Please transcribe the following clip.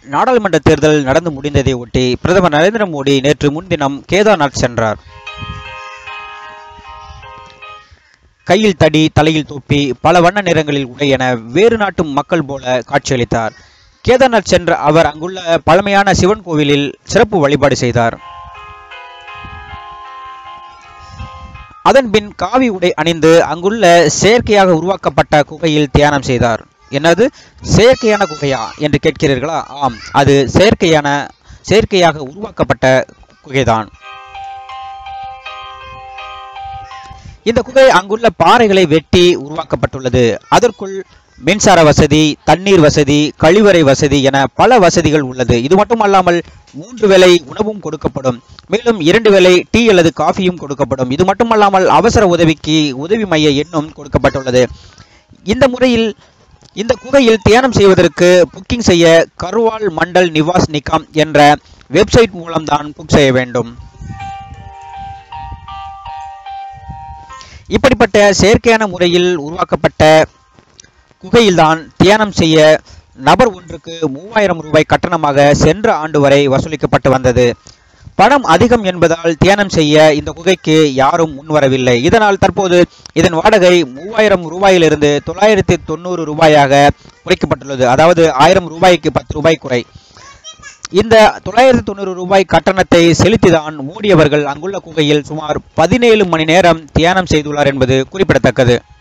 நாடாளுமன்ற தேர்தல் நடந்து முடிந்ததை ஒட்டி பிரதமர் நரேந்திர மோடி நேற்று முன்தினம் கேதார்நாத் சென்றார் கையில் தடி தலையில் தொப்பி பல வண்ண நிறங்களில் உடை என வேறு நாட்டு மக்கள் போல காட்சியளித்தார் கேதார்நாத் சென்ற அவர் அங்குள்ள பழமையான சிவன் கோவிலில் சிறப்பு வழிபாடு செய்தார் அதன்பின் காவி உடை அணிந்து அங்குள்ள செயற்கையாக உருவாக்கப்பட்ட குகையில் தியானம் செய்தார் என்னது செயற்கையான குகையா என்று கேட்கிறீர்களா ஆம் அது செயற்கையான செயற்கையாக உருவாக்கப்பட்ட குகைதான் இந்த குகை அங்குள்ள பாறைகளை வெட்டி உருவாக்கப்பட்டுள்ளது அதற்குள் மின்சார வசதி தண்ணீர் வசதி கழிவறை வசதி என பல வசதிகள் உள்ளது இது மட்டுமல்லாமல் மூன்று வேளை உணவும் கொடுக்கப்படும் மேலும் இரண்டு வேளை டீ அல்லது காஃபியும் கொடுக்கப்படும் இது மட்டுமல்லாமல் அவசர உதவிக்கு உதவி மைய எண்ணும் கொடுக்கப்பட்டுள்ளது இந்த முறையில் இந்த குகையில் தியானம் செய்வதற்கு புக்கிங் செய்ய கர்வால் மண்டல் நிவாஸ் நிகாம் என்ற வெப்சைட் மூலம்தான் புக் செய்ய வேண்டும் இப்படிப்பட்ட செயற்கையான முறையில் உருவாக்கப்பட்ட குகையில்தான் தியானம் செய்ய நபர் ஒன்றுக்கு மூவாயிரம் ரூபாய் கட்டணமாக சென்ற ஆண்டு வரை வசூலிக்கப்பட்டு வந்தது பணம் அதிகம் என்பதால் தியானம் செய்ய இந்த குகைக்கு யாரும் முன்வரவில்லை இதனால் தற்போது இதன் வாடகை மூவாயிரம் ரூபாயிலிருந்து தொள்ளாயிரத்தி தொண்ணூறு ரூபாயாக குறைக்கப்பட்டுள்ளது அதாவது ஆயிரம் ரூபாய்க்கு பத்து ரூபாய் குறை இந்த தொள்ளாயிரத்தி தொண்ணூறு ரூபாய் கட்டணத்தை செலுத்திதான் மோடி அவர்கள் அங்குள்ள குகையில் சுமார் பதினேழு மணி நேரம் தியானம் செய்துள்ளார் என்பது குறிப்பிடத்தக்கது